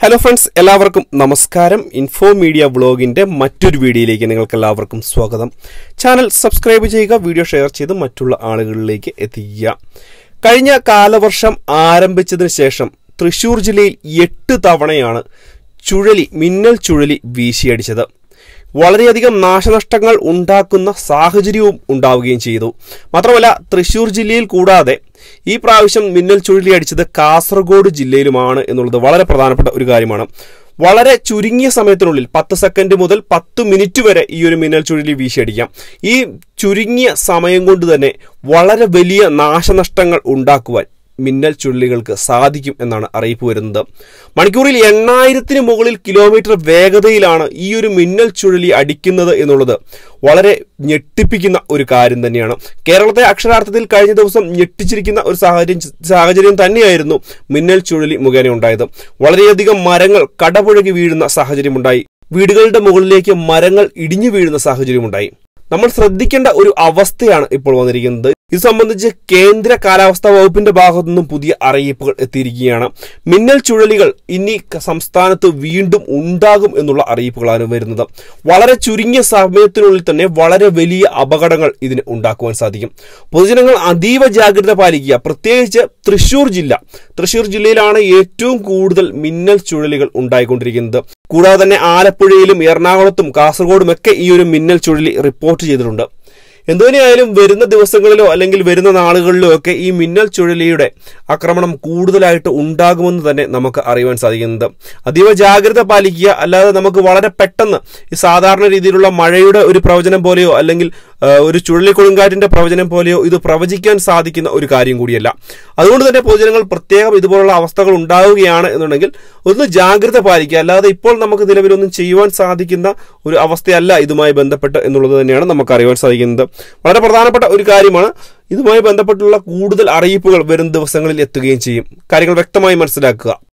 hello friends എല്ലാവർക്കും നമസ്കാരം info media വ്ളോഗിന്റെ മറ്റൊരു വീഡിയോയിലേക്ക് നിങ്ങൾക്ക് എല്ലാവർക്കും സ്വാഗതം ചാനൽ സബ്സ്ക്രൈബ് ചെയ്യുക വീഡിയോ ഷെയർ ചെയ്ത് മറ്റുള്ള ആളുകളിലേക്ക് എത്തിക്കുക കഴിഞ്ഞ കാലവർഷം ആരംഭിച്ചതിന് ശേഷം തൃശൂർ ജില്ലയിൽ എട്ട് തവണയാണ് ചുഴലി മിന്നൽ ചുഴലി വീശിയടിച്ചത് വളരെയധികം നാശനഷ്ടങ്ങൾ ഉണ്ടാക്കുന്ന സാഹചര്യവും ഉണ്ടാവുകയും ചെയ്തു മാത്രമല്ല തൃശൂർ ജില്ലയിൽ കൂടാതെ ഈ പ്രാവശ്യം മിന്നൽ ചുഴലി അടിച്ചത് കാസർഗോഡ് ജില്ലയിലുമാണ് എന്നുള്ളത് വളരെ പ്രധാനപ്പെട്ട ഒരു കാര്യമാണ് വളരെ ചുരുങ്ങിയ സമയത്തിനുള്ളിൽ പത്ത് സെക്കൻഡ് മുതൽ പത്ത് മിനിറ്റ് വരെ ഈ ഒരു മിന്നൽ ചുഴലി വീശിയടിക്കാം ഈ ചുരുങ്ങിയ സമയം കൊണ്ട് തന്നെ വളരെ വലിയ നാശനഷ്ടങ്ങൾ ഉണ്ടാക്കുവാൻ മിന്നൽ ചുഴലികൾക്ക് സാധിക്കും എന്നാണ് അറിയിപ്പ് വരുന്നത് മണിക്കൂറിൽ എണ്ണായിരത്തിന് മുകളിൽ കിലോമീറ്റർ വേഗതയിലാണ് ഈ ഒരു മിന്നൽ ചുഴലി അടിക്കുന്നത് എന്നുള്ളത് വളരെ ഞെട്ടിപ്പിക്കുന്ന ഒരു കാര്യം തന്നെയാണ് കേരളത്തെ അക്ഷരാർത്ഥത്തിൽ കഴിഞ്ഞ ദിവസം ഞെട്ടിച്ചിരിക്കുന്ന ഒരു സാഹചര്യം സാഹചര്യം തന്നെയായിരുന്നു മിന്നൽ ചുഴലി മുഖേന ഉണ്ടായത് വളരെയധികം മരങ്ങൾ കടപുഴകി വീഴുന്ന സാഹചര്യമുണ്ടായി വീടുകളുടെ മുകളിലേക്ക് മരങ്ങൾ ഇടിഞ്ഞു വീഴുന്ന സാഹചര്യമുണ്ടായി നമ്മൾ ശ്രദ്ധിക്കേണ്ട ഒരു അവസ്ഥയാണ് ഇപ്പോൾ വന്നിരിക്കുന്നത് ഇത് സംബന്ധിച്ച് കേന്ദ്ര കാലാവസ്ഥാ വകുപ്പിന്റെ ഭാഗത്തു നിന്നും പുതിയ അറിയിപ്പുകൾ എത്തിയിരിക്കുകയാണ് മിന്നൽ ചുഴലികൾ ഇനി ക- സംസ്ഥാനത്ത് വീണ്ടും ഉണ്ടാകും എന്നുള്ള അറിയിപ്പുകളാണ് വരുന്നത് വളരെ ചുരുങ്ങിയ സമയത്തിനുള്ളിൽ തന്നെ വളരെ വലിയ അപകടങ്ങൾ ഇതിന് ഉണ്ടാക്കുവാൻ സാധിക്കും പൊതുജനങ്ങൾ അതീവ ജാഗ്രത പാലിക്കുക പ്രത്യേകിച്ച് തൃശൂർ ജില്ല തൃശൂർ ജില്ലയിലാണ് ഏറ്റവും കൂടുതൽ മിന്നൽ ചുഴലികൾ ഉണ്ടായിക്കൊണ്ടിരിക്കുന്നത് കൂടാതെ തന്നെ ആലപ്പുഴയിലും എറണാകുളത്തും കാസർഗോഡും ഒക്കെ ഈ ഒരു മിന്നൽ ചുഴലി റിപ്പോർട്ട് ചെയ്തിട്ടുണ്ട് എന്തുതന്നെയായാലും വരുന്ന ദിവസങ്ങളിലോ അല്ലെങ്കിൽ വരുന്ന നാളുകളിലോ ഒക്കെ ഈ മിന്നൽ ചുഴലിയുടെ ആക്രമണം കൂടുതലായിട്ട് ഉണ്ടാകുമെന്ന് തന്നെ നമുക്ക് അറിയുവാൻ സാധിക്കുന്നത് അതീവ ജാഗ്രത പാലിക്കുക അല്ലാതെ നമുക്ക് വളരെ പെട്ടെന്ന് ഈ സാധാരണ രീതിയിലുള്ള മഴയുടെ ഒരു പ്രവചനം പോലെയോ അല്ലെങ്കിൽ ആ, ഒരു ചുഴലിക്കൊടുങ്കാറ്റിന്റെ പ്രവചനം പോലെയോ ഇത് പ്രവചിക്കാൻ സാധിക്കുന്ന ഒരു കാര്യം കൂടിയല്ല അതുകൊണ്ട് തന്നെ പൊതുജനങ്ങൾ പ്രത്യേകം ഇതുപോലുള്ള അവസ്ഥകൾ ഉണ്ടാവുകയാണ് എന്നുണ്ടെങ്കിൽ ഒന്ന് ജാഗ്രത പാലിക്കുക അല്ലാതെ ഇപ്പോൾ നമുക്ക് നിലവിലൊന്നും ചെയ്യുവാൻ സാധിക്കുന്ന ഒരു അവസ്ഥയല്ല ഇതുമായി ബന്ധപ്പെട്ട് എന്നുള്ളത് തന്നെയാണ് നമുക്ക് അറിയുവാൻ സാധിക്കുന്നത് വളരെ പ്രധാനപ്പെട്ട ഒരു കാര്യമാണ് ഇതുമായി ബന്ധപ്പെട്ടുള്ള കൂടുതൽ അറിയിപ്പുകൾ വരും ദിവസങ്ങളിൽ എത്തുകയും ചെയ്യും കാര്യങ്ങൾ വ്യക്തമായി മനസ്സിലാക്കുക